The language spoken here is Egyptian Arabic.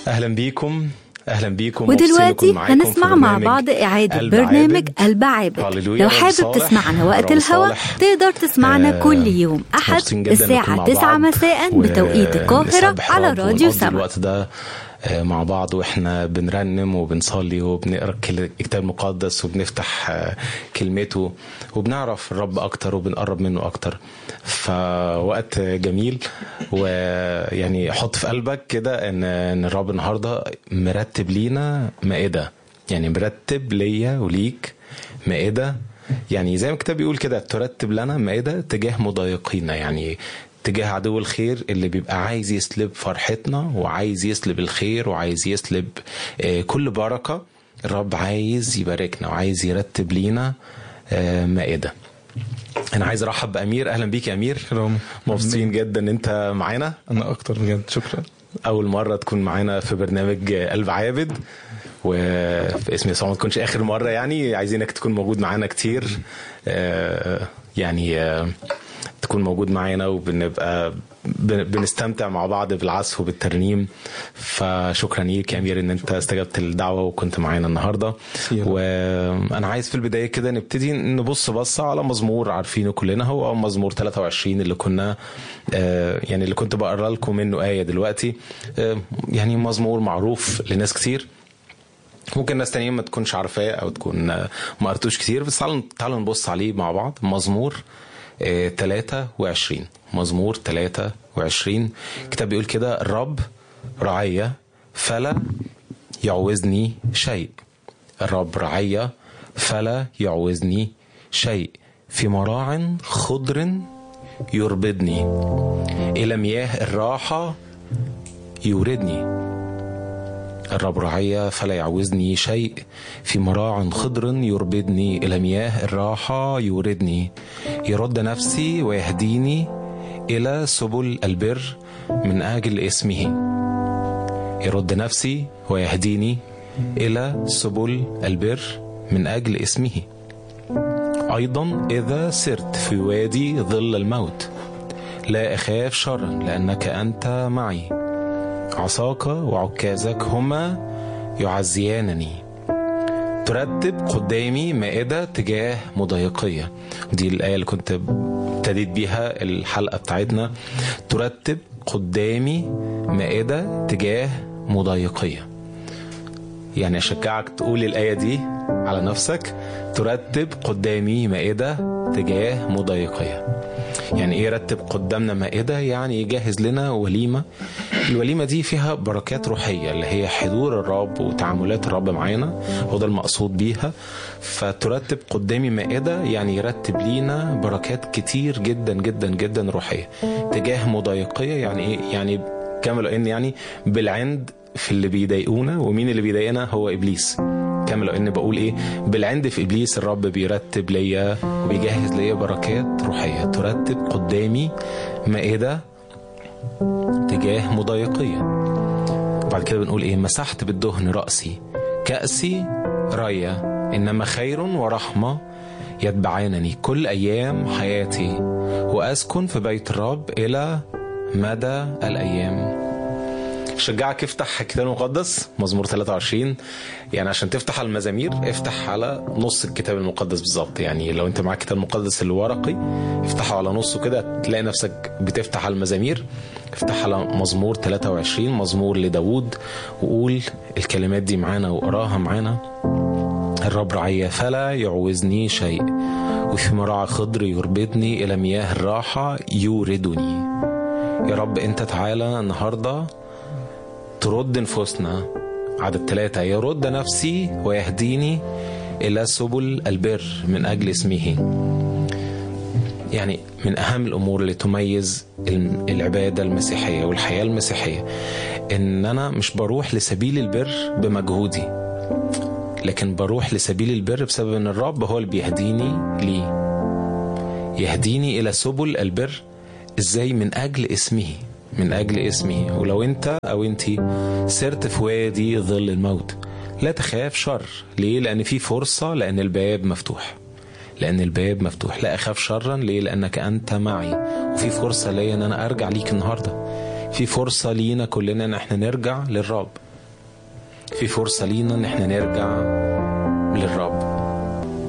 اهلا بيكم اهلا بيكم ودلوقتي هنسمع مع بعض إعادة قلب برنامج عابد. قلب عابد هللويا، لو رب حابب صالح، تسمعنا وقت رب الهوا صالح. تقدر تسمعنا آه، كل يوم أحد مبسوطين جداً نكون الساعة مع 9 بعض مساء بتوقيت القاهرة ونسبح على رب راديو ونقضي سما الوقت ده آه، مع بعض واحنا بنرنم وبنصلي وبنقرا الكل- الكتاب المقدس وبنفتح آه، كلمته وبنعرف الرب اكتر وبنقرب منه اكتر فوقت جميل ويعني حط في قلبك كده ان ان الرب النهارده مرتب لينا مائده يعني مرتب ليا وليك مائده يعني زي ما الكتاب بيقول كده ترتب لنا مائده تجاه مضايقينا يعني تجاه عدو الخير اللي بيبقى عايز يسلب فرحتنا وعايز يسلب الخير وعايز يسلب آه، كل بركه الرب عايز يباركنا وعايز يرتب لينا آه، مائده انا عايز ارحب بامير اهلا بيك يا امير رامي. مبسوطين جدا ان انت معانا انا اكتر بجد شكرا اول مره تكون معانا في برنامج قلب عابد وفي اسم يسوع ما تكونش اخر مره يعني عايزينك تكون موجود معانا كتير آه، يعني آه، تكون موجود معانا وبنبقى بن- بنستمتع مع بعض بالعزف وبالترنيم فشكرا ليك يا امير ان انت استجبت الدعوه وكنت معانا النهارده يلا. وانا عايز في البدايه كده نبتدي نبص بصه على مزمور عارفينه كلنا هو مزمور 23 اللي كنا آه، يعني اللي كنت بقرا لكم منه ايه دلوقتي آه، يعني مزمور معروف لناس كتير ممكن ناس تانيين ما تكونش عارفاه او تكون آه، ما قرتوش كتير بس تعالوا تعالوا نبص عليه مع بعض مزمور آه، 23 مزمور 23 الكتاب بيقول كده الرب رعية فلا يعوزني شيء الرب رعية فلا يعوزني شيء في مراع خضر يربدني إلى مياه الراحة يوردني الرب رعية فلا يعوزني شيء في مراع خضر يربدني إلى مياه الراحة يوردني يرد نفسي ويهديني إلى سبل البر من أجل اسمه يرد نفسي ويهديني إلى سبل البر من أجل اسمه أيضا إذا سرت في وادي ظل الموت لا أخاف شرا لأنك أنت معي عصاك وعكازك هما يعزيانني ترتب قدامي مائدة تجاه مضايقية دي الآية اللي كنت ابتديت بيها الحلقة بتاعتنا ترتب قدامي مائدة تجاه مضايقية يعني أشجعك تقول الآية دي على نفسك ترتب قدامي مائدة تجاه مضايقية يعني ايه رتب قدامنا مائدة يعني يجهز لنا وليمة الوليمة دي فيها بركات روحية اللي هي حضور الرب وتعاملات الرب معانا هو ده المقصود بيها فترتب قدامي مائدة يعني يرتب لينا بركات كتير جدا جدا جدا روحية تجاه مضايقية يعني ايه يعني كامل ان يعني بالعند في اللي بيضايقونا ومين اللي بيضايقنا هو ابليس كامل ان بقول ايه بالعند في ابليس الرب بيرتب ليا وبيجهز ليا بركات روحيه ترتب قدامي مائده تجاه مضايقيه بعد كده بنقول ايه مسحت بالدهن راسي كاسي رايه انما خير ورحمه يتبعانني كل ايام حياتي واسكن في بيت الرب الى مدى الايام شجعك افتح الكتاب المقدس مزمور 23 يعني عشان تفتح على المزامير افتح على نص الكتاب المقدس بالظبط يعني لو انت معاك الكتاب المقدس الورقي افتحه على نصه كده تلاقي نفسك بتفتح على المزامير افتح على مزمور 23 مزمور لداوود وقول الكلمات دي معانا وقراها معانا الرب رعية فلا يعوزني شيء وفي مراعى خضر يربطني إلى مياه الراحة يوردني يا رب أنت تعالى النهارده ترد نفوسنا عدد ثلاثة يرد نفسي ويهديني إلى سبل البر من أجل اسمه يعني من أهم الأمور اللي تميز العبادة المسيحية والحياة المسيحية إن أنا مش بروح لسبيل البر بمجهودي لكن بروح لسبيل البر بسبب إن الرب هو اللي بيهديني ليه يهديني إلى سبل البر إزاي من أجل اسمه من أجل اسمه ولو أنت أو أنت سرت في وادي ظل الموت لا تخاف شر ليه؟ لأن في فرصة لأن الباب مفتوح لأن الباب مفتوح لا أخاف شرا ليه؟ لأنك أنت معي وفي فرصة ليا أن أنا أرجع ليك النهاردة في فرصة لينا كلنا أن احنا نرجع للرب في فرصة لينا ان احنا نرجع للرب